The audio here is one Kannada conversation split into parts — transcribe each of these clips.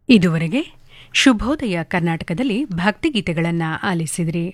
ಇದುವರೆಗೆ ಶುಭೋದಯ ಕರ್ನಾಟಕದಲ್ಲಿ ಭಕ್ತಿಗೀತೆಗಳನ್ನು ಆಲಿಸಿದ್ರಿ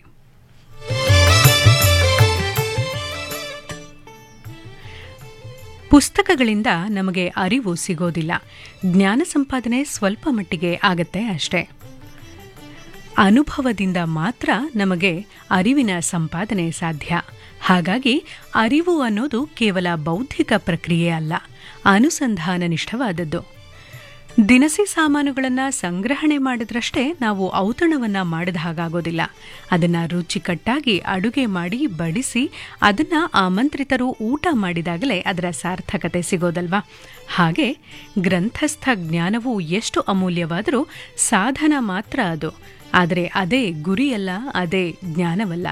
ಪುಸ್ತಕಗಳಿಂದ ನಮಗೆ ಅರಿವು ಸಿಗೋದಿಲ್ಲ ಜ್ಞಾನ ಸಂಪಾದನೆ ಸ್ವಲ್ಪ ಮಟ್ಟಿಗೆ ಆಗತ್ತೆ ಅಷ್ಟೇ ಅನುಭವದಿಂದ ಮಾತ್ರ ನಮಗೆ ಅರಿವಿನ ಸಂಪಾದನೆ ಸಾಧ್ಯ ಹಾಗಾಗಿ ಅರಿವು ಅನ್ನೋದು ಕೇವಲ ಬೌದ್ಧಿಕ ಪ್ರಕ್ರಿಯೆ ಅಲ್ಲ ಅನುಸಂಧಾನ ನಿಷ್ಠವಾದದ್ದು ದಿನಸಿ ಸಾಮಾನುಗಳನ್ನು ಸಂಗ್ರಹಣೆ ಮಾಡಿದ್ರಷ್ಟೇ ನಾವು ಔತಣವನ್ನ ಮಾಡಿದ ಹಾಗಾಗೋದಿಲ್ಲ ಅದನ್ನ ರುಚಿಕಟ್ಟಾಗಿ ಅಡುಗೆ ಮಾಡಿ ಬಡಿಸಿ ಅದನ್ನ ಆಮಂತ್ರಿತರು ಊಟ ಮಾಡಿದಾಗಲೇ ಅದರ ಸಾರ್ಥಕತೆ ಸಿಗೋದಲ್ವಾ ಹಾಗೆ ಗ್ರಂಥಸ್ಥ ಜ್ಞಾನವು ಎಷ್ಟು ಅಮೂಲ್ಯವಾದರೂ ಸಾಧನ ಮಾತ್ರ ಅದು ಆದರೆ ಅದೇ ಗುರಿಯಲ್ಲ ಅದೇ ಜ್ಞಾನವಲ್ಲ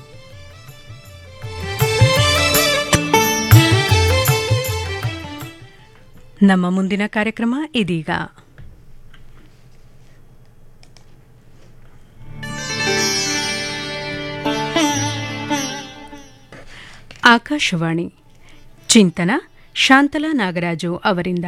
ನಮ್ಮ ಮುಂದಿನ ಕಾರ್ಯಕ್ರಮ ಇದೀಗ ಆಕಾಶವಾಣಿ ಚಿಂತನ ಶಾಂತಲಾ ನಾಗರಾಜು ಅವರಿಂದ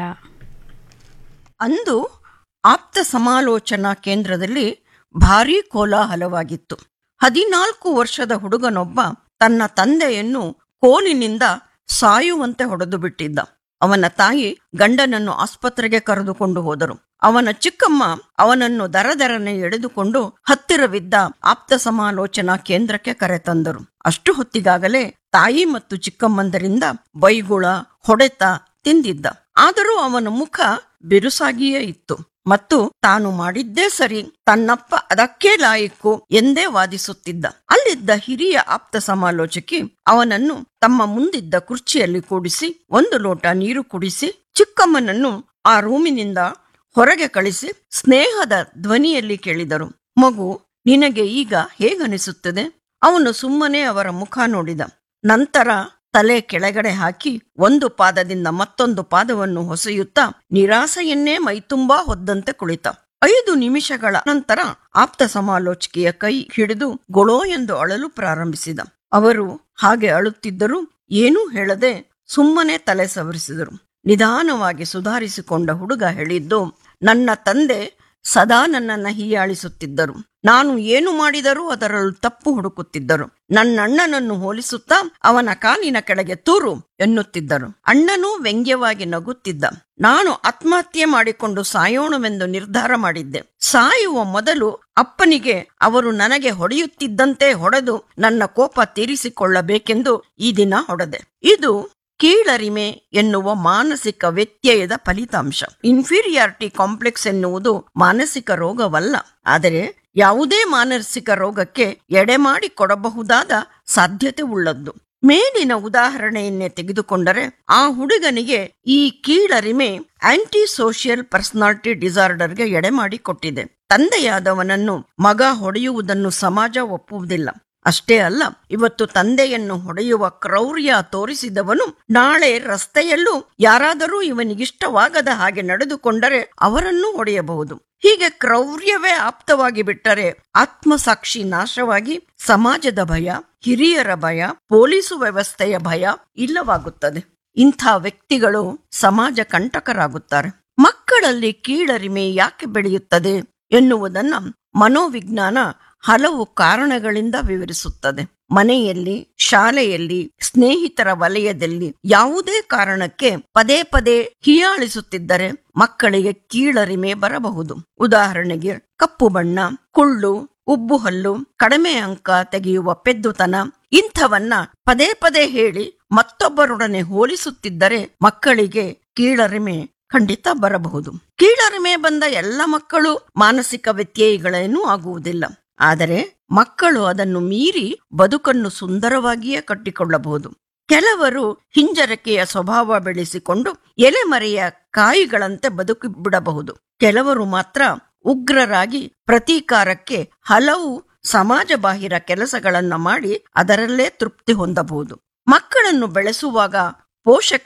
ಅಂದು ಆಪ್ತ ಸಮಾಲೋಚನಾ ಕೇಂದ್ರದಲ್ಲಿ ಭಾರೀ ಕೋಲಾಹಲವಾಗಿತ್ತು ಹದಿನಾಲ್ಕು ವರ್ಷದ ಹುಡುಗನೊಬ್ಬ ತನ್ನ ತಂದೆಯನ್ನು ಕೋಲಿನಿಂದ ಸಾಯುವಂತೆ ಹೊಡೆದು ಬಿಟ್ಟಿದ್ದ ಅವನ ತಾಯಿ ಗಂಡನನ್ನು ಆಸ್ಪತ್ರೆಗೆ ಕರೆದುಕೊಂಡು ಹೋದರು ಅವನ ಚಿಕ್ಕಮ್ಮ ಅವನನ್ನು ದರದರನೆ ಎಳೆದುಕೊಂಡು ಹತ್ತಿರವಿದ್ದ ಆಪ್ತ ಸಮಾಲೋಚನಾ ಕೇಂದ್ರಕ್ಕೆ ಕರೆತಂದರು ಅಷ್ಟು ಹೊತ್ತಿಗಾಗಲೇ ತಾಯಿ ಮತ್ತು ಚಿಕ್ಕಮ್ಮಂದರಿಂದ ಬೈಗುಳ ಹೊಡೆತ ತಿಂದಿದ್ದ ಆದರೂ ಅವನ ಮುಖ ಬಿರುಸಾಗಿಯೇ ಇತ್ತು ಮತ್ತು ತಾನು ಮಾಡಿದ್ದೇ ಸರಿ ತನ್ನಪ್ಪ ಅದಕ್ಕೆ ಲಾಯಕ್ಕು ಎಂದೇ ವಾದಿಸುತ್ತಿದ್ದ ಅಲ್ಲಿದ್ದ ಹಿರಿಯ ಆಪ್ತ ಸಮಾಲೋಚಕಿ ಅವನನ್ನು ತಮ್ಮ ಮುಂದಿದ್ದ ಕುರ್ಚಿಯಲ್ಲಿ ಕೂಡಿಸಿ ಒಂದು ಲೋಟ ನೀರು ಕುಡಿಸಿ ಚಿಕ್ಕಮ್ಮನನ್ನು ಆ ರೂಮಿನಿಂದ ಹೊರಗೆ ಕಳಿಸಿ ಸ್ನೇಹದ ಧ್ವನಿಯಲ್ಲಿ ಕೇಳಿದರು ಮಗು ನಿನಗೆ ಈಗ ಹೇಗನಿಸುತ್ತದೆ ಅವನು ಸುಮ್ಮನೆ ಅವರ ಮುಖ ನೋಡಿದ ನಂತರ ತಲೆ ಕೆಳಗಡೆ ಹಾಕಿ ಒಂದು ಪಾದದಿಂದ ಮತ್ತೊಂದು ಪಾದವನ್ನು ಹೊಸೆಯುತ್ತಾ ನಿರಾಸೆಯನ್ನೇ ಮೈತುಂಬಾ ಹೊದ್ದಂತೆ ಕುಳಿತ ಐದು ನಿಮಿಷಗಳ ನಂತರ ಆಪ್ತ ಸಮಾಲೋಚಕಿಯ ಕೈ ಹಿಡಿದು ಗೊಳೋ ಎಂದು ಅಳಲು ಪ್ರಾರಂಭಿಸಿದ ಅವರು ಹಾಗೆ ಅಳುತ್ತಿದ್ದರೂ ಏನೂ ಹೇಳದೆ ಸುಮ್ಮನೆ ತಲೆ ಸವರಿಸಿದರು ನಿಧಾನವಾಗಿ ಸುಧಾರಿಸಿಕೊಂಡ ಹುಡುಗ ಹೇಳಿದ್ದು ನನ್ನ ತಂದೆ ಸದಾ ನನ್ನನ್ನ ಹೀಯಾಳಿಸುತ್ತಿದ್ದರು ನಾನು ಏನು ಮಾಡಿದರೂ ಅದರಲ್ಲೂ ತಪ್ಪು ಹುಡುಕುತ್ತಿದ್ದರು ನನ್ನಣ್ಣನನ್ನು ಹೋಲಿಸುತ್ತಾ ಅವನ ಕಾಲಿನ ಕೆಳಗೆ ತೂರು ಎನ್ನುತ್ತಿದ್ದರು ಅಣ್ಣನೂ ವ್ಯಂಗ್ಯವಾಗಿ ನಗುತ್ತಿದ್ದ ನಾನು ಆತ್ಮಹತ್ಯೆ ಮಾಡಿಕೊಂಡು ಸಾಯೋಣವೆಂದು ನಿರ್ಧಾರ ಮಾಡಿದ್ದೆ ಸಾಯುವ ಮೊದಲು ಅಪ್ಪನಿಗೆ ಅವರು ನನಗೆ ಹೊಡೆಯುತ್ತಿದ್ದಂತೆ ಹೊಡೆದು ನನ್ನ ಕೋಪ ತೀರಿಸಿಕೊಳ್ಳಬೇಕೆಂದು ಈ ದಿನ ಹೊಡೆದೆ ಇದು ಕೀಳರಿಮೆ ಎನ್ನುವ ಮಾನಸಿಕ ವ್ಯತ್ಯಯದ ಫಲಿತಾಂಶ ಇನ್ಫೀರಿಯಾರಿಟಿ ಕಾಂಪ್ಲೆಕ್ಸ್ ಎನ್ನುವುದು ಮಾನಸಿಕ ರೋಗವಲ್ಲ ಆದರೆ ಯಾವುದೇ ಮಾನಸಿಕ ರೋಗಕ್ಕೆ ಎಡೆಮಾಡಿ ಕೊಡಬಹುದಾದ ಸಾಧ್ಯತೆ ಉಳ್ಳದ್ದು ಮೇಲಿನ ಉದಾಹರಣೆಯನ್ನೇ ತೆಗೆದುಕೊಂಡರೆ ಆ ಹುಡುಗನಿಗೆ ಈ ಕೀಳರಿಮೆ ಆಂಟಿ ಸೋಷಿಯಲ್ ಪರ್ಸನಾಲಿಟಿ ಡಿಸಾರ್ಡರ್ಗೆ ಎಡೆಮಾಡಿ ಕೊಟ್ಟಿದೆ ತಂದೆಯಾದವನನ್ನು ಮಗ ಹೊಡೆಯುವುದನ್ನು ಸಮಾಜ ಒಪ್ಪುವುದಿಲ್ಲ ಅಷ್ಟೇ ಅಲ್ಲ ಇವತ್ತು ತಂದೆಯನ್ನು ಹೊಡೆಯುವ ಕ್ರೌರ್ಯ ತೋರಿಸಿದವನು ನಾಳೆ ರಸ್ತೆಯಲ್ಲೂ ಯಾರಾದರೂ ಇವನಿಗಿಷ್ಟವಾಗದ ಹಾಗೆ ನಡೆದುಕೊಂಡರೆ ಅವರನ್ನು ಹೊಡೆಯಬಹುದು ಹೀಗೆ ಕ್ರೌರ್ಯವೇ ಆಪ್ತವಾಗಿ ಬಿಟ್ಟರೆ ಆತ್ಮಸಾಕ್ಷಿ ನಾಶವಾಗಿ ಸಮಾಜದ ಭಯ ಹಿರಿಯರ ಭಯ ಪೊಲೀಸು ವ್ಯವಸ್ಥೆಯ ಭಯ ಇಲ್ಲವಾಗುತ್ತದೆ ಇಂಥ ವ್ಯಕ್ತಿಗಳು ಸಮಾಜ ಕಂಟಕರಾಗುತ್ತಾರೆ ಮಕ್ಕಳಲ್ಲಿ ಕೀಳರಿಮೆ ಯಾಕೆ ಬೆಳೆಯುತ್ತದೆ ಎನ್ನುವುದನ್ನ ಮನೋವಿಜ್ಞಾನ ಹಲವು ಕಾರಣಗಳಿಂದ ವಿವರಿಸುತ್ತದೆ ಮನೆಯಲ್ಲಿ ಶಾಲೆಯಲ್ಲಿ ಸ್ನೇಹಿತರ ವಲಯದಲ್ಲಿ ಯಾವುದೇ ಕಾರಣಕ್ಕೆ ಪದೇ ಪದೇ ಹೀಯಾಳಿಸುತ್ತಿದ್ದರೆ ಮಕ್ಕಳಿಗೆ ಕೀಳರಿಮೆ ಬರಬಹುದು ಉದಾಹರಣೆಗೆ ಕಪ್ಪು ಬಣ್ಣ ಕುಳ್ಳು ಉಬ್ಬು ಹಲ್ಲು ಕಡಿಮೆ ಅಂಕ ತೆಗೆಯುವ ಪೆದ್ದುತನ ಇಂಥವನ್ನ ಪದೇ ಪದೇ ಹೇಳಿ ಮತ್ತೊಬ್ಬರೊಡನೆ ಹೋಲಿಸುತ್ತಿದ್ದರೆ ಮಕ್ಕಳಿಗೆ ಕೀಳರಿಮೆ ಖಂಡಿತ ಬರಬಹುದು ಕೀಳರಿಮೆ ಬಂದ ಎಲ್ಲ ಮಕ್ಕಳು ಮಾನಸಿಕ ವ್ಯತ್ಯಯಗಳೇನೂ ಆಗುವುದಿಲ್ಲ ಆದರೆ ಮಕ್ಕಳು ಅದನ್ನು ಮೀರಿ ಬದುಕನ್ನು ಸುಂದರವಾಗಿಯೇ ಕಟ್ಟಿಕೊಳ್ಳಬಹುದು ಕೆಲವರು ಹಿಂಜರಿಕೆಯ ಸ್ವಭಾವ ಬೆಳೆಸಿಕೊಂಡು ಎಲೆಮರೆಯ ಕಾಯಿಗಳಂತೆ ಬದುಕಿ ಬಿಡಬಹುದು ಕೆಲವರು ಮಾತ್ರ ಉಗ್ರರಾಗಿ ಪ್ರತೀಕಾರಕ್ಕೆ ಹಲವು ಸಮಾಜ ಬಾಹಿರ ಕೆಲಸಗಳನ್ನ ಮಾಡಿ ಅದರಲ್ಲೇ ತೃಪ್ತಿ ಹೊಂದಬಹುದು ಮಕ್ಕಳನ್ನು ಬೆಳೆಸುವಾಗ ಪೋಷಕ